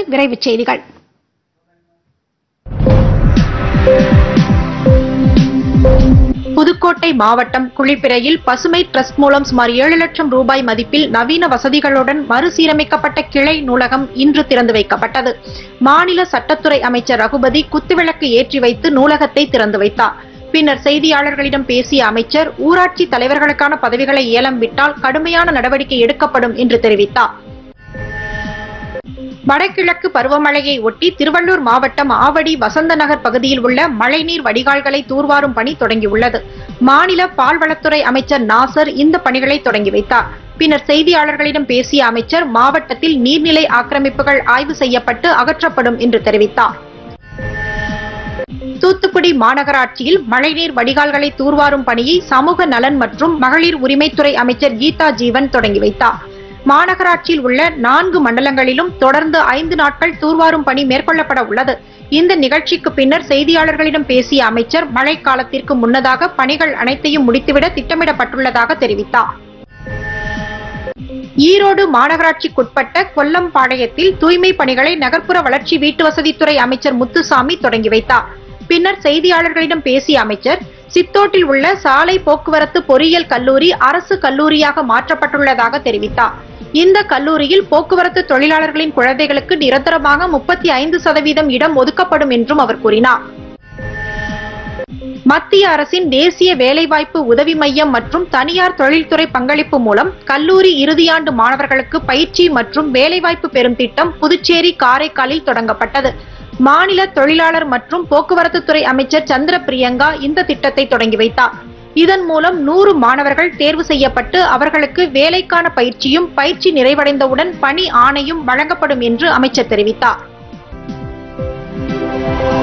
விரைவுச் செய்திகள் புதுக்கோட்டை மாவட்டம் குளிப்பிரையில் பசுமை ட்ரஸ்ட் மூலம் சுமார் ஏழு லட்சம் ரூபாய் மதிப்பில் நவீன வசதிகளுடன் மறுசீரமைக்கப்பட்ட கிளை நூலகம் இன்று திறந்து வைக்கப்பட்டது மாநில சட்டத்துறை அமைச்சர் ரகுபதி குத்துவிளக்கு ஏற்றி வைத்து நூலகத்தை திறந்து வைத்தார் பின்னர் செய்தியாளர்களிடம் பேசிய அமைச்சர் ஊராட்சி தலைவர்களுக்கான பதவிகளை ஏலம் விட்டால் கடுமையான நடவடிக்கை எடுக்கப்படும் என்று தெரிவித்தார் வடகிழக்கு பருவமழையை ஒட்டி திருவள்ளூர் மாவட்டம் ஆவடி வசந்த நகர் பகுதியில் உள்ள மழைநீர் வடிகால்களை தூர்வாரும் பணி தொடங்கியுள்ளது மாநில பால்வளத்துறை அமைச்சர் நாசர் இந்த பணிகளை தொடங்கி வைத்தார் பின்னர் செய்தியாளர்களிடம் பேசிய அமைச்சர் மாவட்டத்தில் நீர்நிலை ஆக்கிரமிப்புகள் ஆய்வு செய்யப்பட்டு அகற்றப்படும் என்று தெரிவித்தார் தூத்துக்குடி மாநகராட்சியில் மழைநீர் வடிகால்களை தூர்வாரும் பணியை சமூக நலன் மற்றும் மகளிர் உரிமைத்துறை அமைச்சர் கீதா ஜீவன் தொடங்கி வைத்தார் மாநகராட்சியில் உள்ள நான்கு மண்டலங்களிலும் தொடர்ந்து ஐந்து நாட்கள் தூர்வாரும் பணி மேற்கொள்ளப்பட உள்ளது இந்த நிகழ்ச்சிக்கு பின்னர் செய்தியாளர்களிடம் பேசிய அமைச்சர் மழைக்காலத்திற்கு முன்னதாக பணிகள் அனைத்தையும் முடித்துவிட திட்டமிடப்பட்டுள்ளதாக தெரிவித்தார் ஈரோடு மாநகராட்சிக்குட்பட்ட கொல்லம்பாளையத்தில் தூய்மை பணிகளை நகர்ப்புற வளர்ச்சி வீட்டுவசதித்துறை அமைச்சர் முத்துசாமி தொடங்கி வைத்தார் பின்னர் செய்தியாளர்களிடம் பேசிய அமைச்சர் சித்தோட்டில் உள்ள சாலை போக்குவரத்து பொறியியல் கல்லூரி அரசு கல்லூரியாக மாற்றப்பட்டுள்ளதாக தெரிவித்தார் இந்த கல்லூரியில் போக்குவரத்து தொழிலாளர்களின் குழந்தைகளுக்கு நிரந்தரமாக முப்பத்தி ஐந்து சதவீதம் இடம் ஒதுக்கப்படும் என்றும் அவர் கூறினார் மத்திய அரசின் தேசிய வேலைவாய்ப்பு உதவி மையம் மற்றும் தனியார் தொழில்துறை பங்களிப்பு மூலம் கல்லூரி இறுதியாண்டு மாணவர்களுக்கு பயிற்சி மற்றும் வேலைவாய்ப்பு பெறும் திட்டம் புதுச்சேரி காரைக்காலில் தொடங்கப்பட்டது மாநில தொழிலாளர் மற்றும் போக்குவரத்து துறை அமைச்சர் சந்திர பிரியங்கா இந்த திட்டத்தை தொடங்கி வைத்தார் இதன் மூலம் நூறு மாணவர்கள் தேர்வு செய்யப்பட்டு அவர்களுக்கு வேலைக்கான பயிற்சியும் பயிற்சி நிறைவடைந்தவுடன் பணி ஆணையும் வழங்கப்படும் என்று அமைச்சர் தெரிவித்தார்